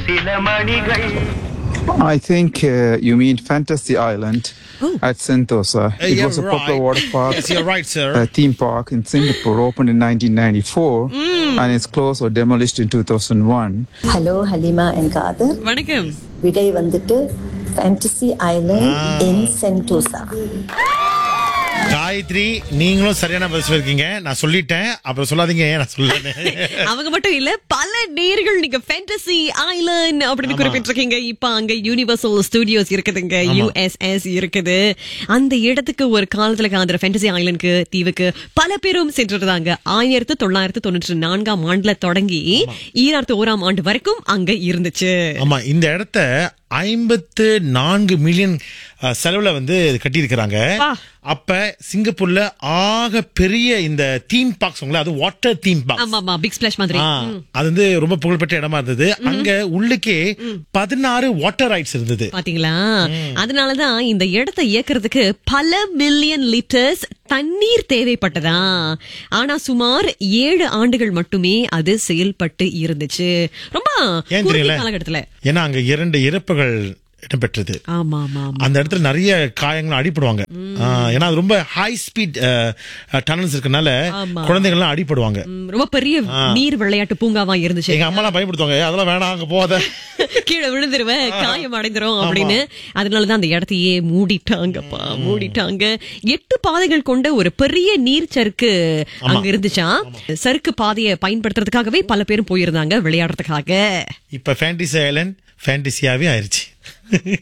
சில மணிகள் I think uh, you mean Fantasy Island Oh. at Sentosa. Uh, it yeah, was a popular right. water park. Yes, you're right, sir. uh, theme park in Singapore opened in 1994 and it's closed or demolished in 2001. Hello Halima என் காதர் வணக்கம் விடை வந்துட்டு fantasy island in Sentosa Gayathri நீங்களும் சரியான பதில் சொல்லிருக்கீங்க நான் சொல்லிட்டேன் அப்புறம் சொல்லாதீங்க ஏன் நான் சொல்லல அவங்க மட்டும் இல்ல பல நேர்கள் நீங்க ஃபேண்டசி ஐலண்ட் அப்படின்னு குறிப்பிட்டிருக்கீங்க இப்ப அங்க யூனிவர்சல் ஸ்டுடியோஸ் இருக்குதுங்க யுஎஸ்எஸ் இருக்குது அந்த இடத்துக்கு ஒரு காலத்துல காந்திர ஃபேண்டசி ஐலண்டுக்கு தீவுக்கு பல பேரும் சென்றிருந்தாங்க ஆயிரத்தி தொள்ளாயிரத்தி தொண்ணூற்றி நான்காம் ஆண்டுல தொடங்கி ஈராயிரத்தி ஓராம் ஆண்டு வரைக்கும் அங்க இருந்துச்சு ஆமா இந்த இடத்த ஐம்பத்து நான்கு மில்லியன் அஹ், செலவுல வந்து கட்டியிருக்கிறாங்க பா. அப்ப சிங்கப்பூர்ல ஆக பெரிய இந்த தீம் பார்க்ஸ் அது வாட்டர் தீம் பார்க் ஆமா ஆமா பிக் ஸ்பிளாஷ் மாதிரி அது வந்து ரொம்ப புகழ்பெற்ற இடமா இருந்தது அங்க உள்ளுக்கே பதினாறு வாட்டர் ரைட்ஸ் இருந்தது பாத்தீங்களா அதனாலதான் இந்த இடத்தை இயக்குறதுக்கு பல மில்லியன் லிட்டர்ஸ் தண்ணீர் தேவைப்பட்டதா ஆனா சுமார் ஏழு ஆண்டுகள் மட்டுமே அது செயல்பட்டு இருந்துச்சு ரொம்ப ஏன் குறுகிய தெரியல காலகட்டத்துல ஏன்னா அங்க இரண்டு இறப்புகள் இடம்பெற்றது ஆமா ஆமா ஆமா அந்த இடத்துல நிறைய காயங்கள் அடிப்படுவாங்க ஆ, ஏன்னா அது ரொம்ப ஹை ஸ்பீட் டனல்ஸ் இருக்கனால ஆமா. குழந்தைகள்லாம் அடிப்படுவாங்க ம், ரொம்ப பெரிய நீர் விளையாட்டு பூங்காவா இருந்துச்சு எங்க அம்மாலாம் பயப்படுத்துவாங்க "ஏய், அதெல்லாம் வேணாம் அங்க போகாத கீழே விழுந்துருவேன் காயம் அடைந்துரும் அப்படின்னு அதனாலதான் அந்த இடத்தையே மூடிட்டாங்கப்பா மூடிட்டாங்க எட்டு பாதைகள் கொண்ட ஒரு பெரிய நீர் சறுக்கு அங்க இருந்துச்சா சறுக்கு பாதையை பயன்படுத்துறதுக்காகவே பல பேரும் போயிருந்தாங்க விளையாடுறதுக்காக இப்ப ஃபேண்டசி ஐலண்ட் ஃபேண்டசியாவே ஆயிருச்சு